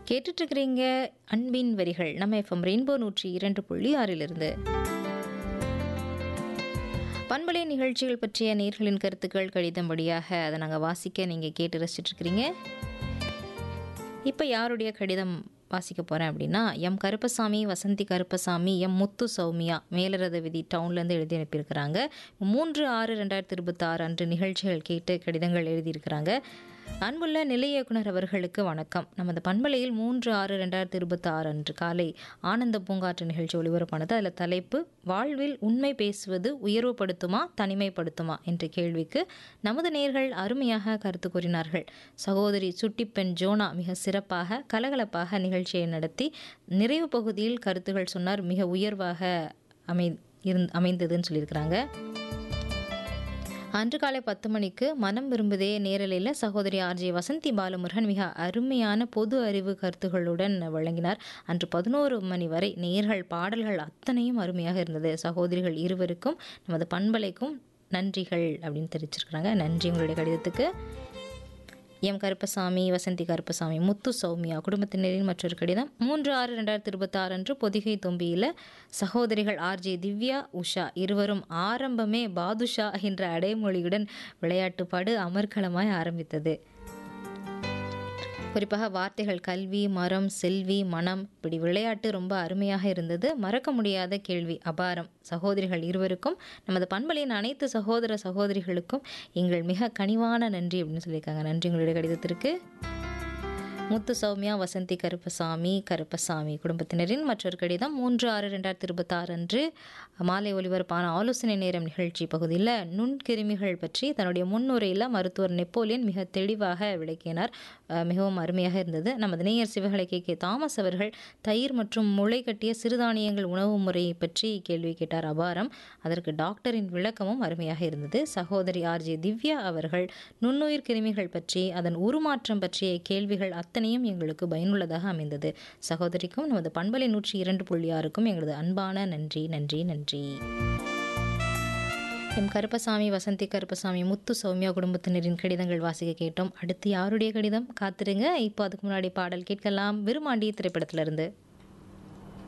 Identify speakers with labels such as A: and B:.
A: கேட்டுட்டு இருக்கிறீங்க அன்பின் வரிகள் நம்ம எஃப்எம் ரெயின்போ நூற்றி இரண்டு புள்ளி ஆறிலிருந்து பண்பலை நிகழ்ச்சிகள் பற்றிய நேர்களின் கருத்துக்கள் கடிதம் வழியாக அதை நாங்கள் வாசிக்க நீங்கள் கேட்டு ரசிச்சுட்டு இருக்கிறீங்க இப்போ யாருடைய கடிதம் வாசிக்க போகிறேன் அப்படின்னா எம் கருப்பசாமி வசந்தி கருப்பசாமி எம் முத்து சௌமியா மேலரத விதி டவுன்லேருந்து எழுதி அனுப்பியிருக்கிறாங்க மூன்று ஆறு ரெண்டாயிரத்தி இருபத்தாறு அன்று நிகழ்ச்சிகள் கேட்டு கடிதங்கள் எழுதியிருக்கிறாங்க அன்புள்ள நிலை இயக்குனர் அவர்களுக்கு வணக்கம் நமது பண்பலையில் மூன்று ஆறு ரெண்டாயிரத்தி இருபத்தாறு அன்று காலை ஆனந்த பூங்காற்று நிகழ்ச்சி ஒளிபரப்பானது அதில் தலைப்பு வாழ்வில் உண்மை பேசுவது உயர்வுபடுத்துமா தனிமைப்படுத்துமா என்ற கேள்விக்கு நமது நேர்கள் அருமையாக கருத்து கூறினார்கள் சகோதரி சுட்டிப்பெண் ஜோனா மிக சிறப்பாக கலகலப்பாக நிகழ்ச்சியை நடத்தி நிறைவு பகுதியில் கருத்துகள் சொன்னார் மிக உயர்வாக அமை இருந் அமைந்ததுன்னு சொல்லியிருக்கிறாங்க அன்று காலை பத்து மணிக்கு மனம் விரும்புதே நேரலையில் சகோதரி ஆர்ஜே வசந்தி பாலமுருகன் மிக அருமையான பொது அறிவு கருத்துகளுடன் வழங்கினார் அன்று பதினோரு மணி வரை நேர்கள் பாடல்கள் அத்தனையும் அருமையாக இருந்தது சகோதரிகள் இருவருக்கும் நமது பண்பலைக்கும் நன்றிகள் அப்படின்னு தெரிவிச்சிருக்கிறாங்க நன்றி உங்களுடைய கடிதத்துக்கு எம் கருப்பசாமி வசந்தி கருப்பசாமி முத்து சௌமியா குடும்பத்தினரின் மற்றொரு கடிதம் மூன்று ஆறு ரெண்டாயிரத்தி இருபத்தாறு அன்று பொதிகை தொம்பியில் சகோதரிகள் ஆர்ஜே திவ்யா உஷா இருவரும் ஆரம்பமே பாதுஷா என்ற அடைமொழியுடன் விளையாட்டுப்பாடு அமர்க்களமாய் ஆரம்பித்தது குறிப்பாக வார்த்தைகள் கல்வி மரம் செல்வி மனம் இப்படி விளையாட்டு ரொம்ப அருமையாக இருந்தது மறக்க முடியாத கேள்வி அபாரம் சகோதரிகள் இருவருக்கும் நமது பண்பலின் அனைத்து சகோதர சகோதரிகளுக்கும் எங்கள் மிக கனிவான நன்றி அப்படின்னு சொல்லியிருக்காங்க நன்றி உங்களுடைய கடிதத்திற்கு முத்து சௌமியா வசந்தி கருப்பசாமி கருப்பசாமி குடும்பத்தினரின் மற்றொரு கடிதம் மூன்று ஆறு ரெண்டாயிரத்தி இருபத்தாறு அன்று மாலை ஒலிபரப்பான ஆலோசனை நேரம் நிகழ்ச்சி பகுதியில் நுண்கிருமிகள் பற்றி தன்னுடைய முன்னுரையில் மருத்துவர் நெப்போலியன் மிக தெளிவாக விளக்கினார் அஹ் மிகவும் அருமையாக இருந்தது நமது நேயர் சிவகலை கே கே தாமஸ் அவர்கள் தயிர் மற்றும் முளை கட்டிய சிறுதானியங்கள் உணவு முறையை பற்றி கேள்வி கேட்டார் அபாரம் அதற்கு டாக்டரின் விளக்கமும் அருமையாக இருந்தது சகோதரி ஆர்ஜே திவ்யா அவர்கள் நுண்ணுயிர் கிருமிகள் பற்றி அதன் உருமாற்றம் பற்றிய கேள்விகள் அத்தனையும் எங்களுக்கு பயனுள்ளதாக அமைந்தது சகோதரிக்கும் நமது பண்பலை நூற்றி இரண்டு புள்ளி ஆறுக்கும் எங்களது அன்பான நன்றி நன்றி நன்றி எம் கருப்பசாமி வசந்தி கருப்பசாமி முத்து சௌமியா குடும்பத்தினரின் கடிதங்கள் வாசிக்க கேட்டோம் அடுத்து யாருடைய கடிதம் காத்திருங்க இப்போ அதுக்கு முன்னாடி பாடல் கேட்கலாம் விருமாண்டி திரைப்படத்திலிருந்து